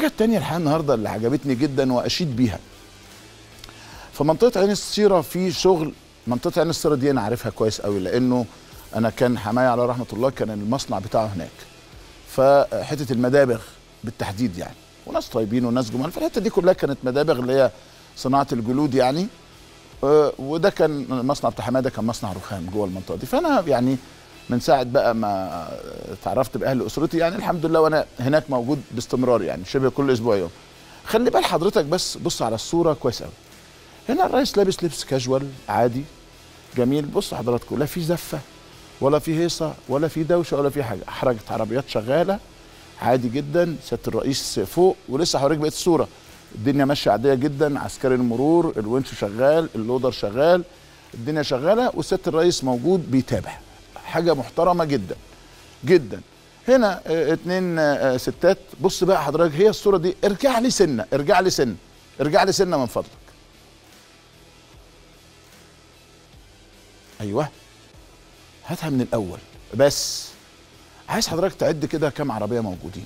الحاجه الثانيه الحقيقه النهارده اللي عجبتني جدا واشيد بيها في منطقه عين السيره في شغل منطقه عين السيره دي انا عارفها كويس قوي لانه انا كان حماية على رحمه الله كان المصنع بتاعه هناك فحته المدابغ بالتحديد يعني وناس طيبين وناس جمال فالحته دي كلها كانت مدابغ اللي هي صناعه الجلود يعني آه، وده كان المصنع بتاع حماده كان مصنع رخام جوه المنطقه دي فانا يعني من ساعه بقى ما تعرفت باهل اسرتي يعني الحمد لله وانا هناك موجود باستمرار يعني شبه كل اسبوع يوم خلي بال حضرتك بس بص على الصوره كويس قوي هنا الرئيس لابس لبس كاجوال عادي جميل بص حضراتكم لا في زفه ولا في هيصه ولا في دوشه ولا في حاجه حركه عربيات شغاله عادي جدا سياده الرئيس فوق ولسه هوريك بقيه الصوره الدنيا ماشيه عاديه جدا عسكري المرور الونش شغال اللودر شغال الدنيا شغاله وسياده الرئيس موجود بيتابع حاجه محترمه جدا جدا هنا اه اتنين اه ستات بص بقى حضرتك هي الصوره دي ارجع لي سنه ارجع لي سنه ارجع لي سنه من فضلك ايوه هاتها من الاول بس عايز حضرتك تعد كده كام عربيه موجودين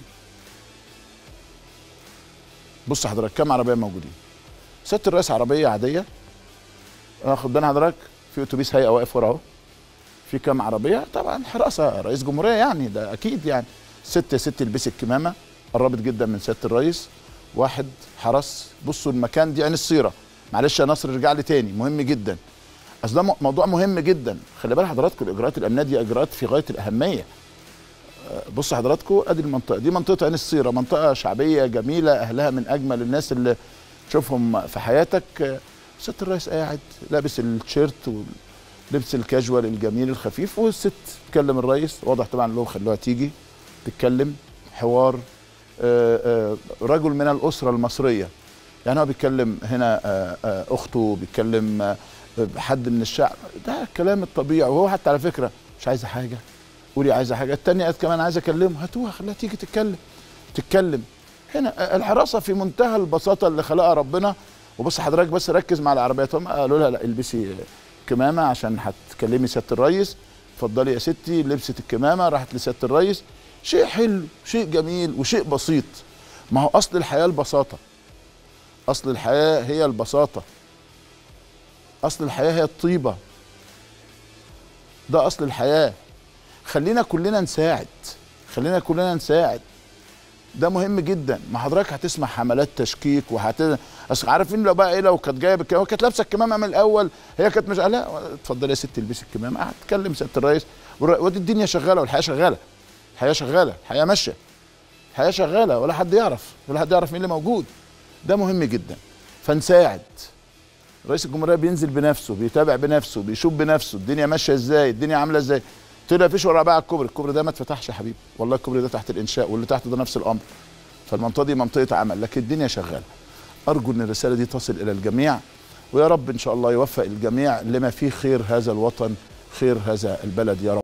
بص حضرتك كام عربيه موجودين سياده الرئيس عربيه عاديه واخد بال حضرتك في اتوبيس هيئه واقف ورا اهو في كام عربيه طبعا حراسه رئيس جمهوريه يعني ده اكيد يعني ست يا ست البسي الكمامه قربت جدا من سياده الرئيس واحد حرس بصوا المكان دي عين السيره معلش يا نصر ارجع لي تاني مهم جدا اصل ده موضوع مهم جدا خلي بال حضراتكم الاجراءات الامنيه دي اجراءات في غايه الاهميه بص حضراتكم ادي المنطقه دي منطقه عين السيره منطقه شعبيه جميله اهلها من اجمل الناس اللي تشوفهم في حياتك سياده الرئيس قاعد لابس التيشيرت ولبس الكاجوال الجميل الخفيف والست تكلم الرئيس واضح طبعا لو خلوها تيجي تتكلم حوار آآ آآ رجل من الاسره المصريه يعني هو بيتكلم هنا آآ اخته بيتكلم حد من الشعب ده الكلام الطبيعي وهو حتى على فكره مش عايزه حاجه قولي عايزه حاجه التانية قالت كمان عايزه اكلمه هاتوها خليها تيجي تتكلم تتكلم هنا الحراسه في منتهى البساطه اللي خلقها ربنا وبص حضرتك بس ركز مع العربيات هم قالوا لها لا البسي كمامه عشان هتكلمي سياده الريس اتفضلي يا ستي لبست الكمامه راحت لسياده الريس شيء حلو شيء جميل وشيء بسيط ما هو اصل الحياه البساطه اصل الحياه هي البساطه اصل الحياه هي الطيبه ده اصل الحياه خلينا كلنا نساعد خلينا كلنا نساعد ده مهم جدا ما حضرتك هتسمع حملات تشكيك وهت اصل عارفين لو بقى ايه لو كانت جايه بالكمامه كانت لابسه الكمامه من الاول هي كانت مش لا اتفضلي يا ستي البسي الكمامه هتكلم سياده الرئيس ودي الدنيا شغاله والحياه شغاله الحياه شغاله الحياه ماشيه الحياه شغاله ولا حد يعرف ولا حد يعرف مين اللي موجود ده مهم جدا فنساعد رئيس الجمهوريه بينزل بنفسه بيتابع بنفسه بيشوف بنفسه الدنيا ماشيه ازاي الدنيا عامله ازاي طلع فيش ورا بقى الكوبري الكوبري ده ما اتفتحش يا حبيبي والله الكوبري ده تحت الانشاء واللي تحت ده نفس الامر فالمنطقه دي منطقه عمل لكن الدنيا شغاله ارجو ان الرساله دي تصل الى الجميع ويا رب ان شاء الله يوفق الجميع لما فيه خير هذا الوطن خير هذا البلد يا رب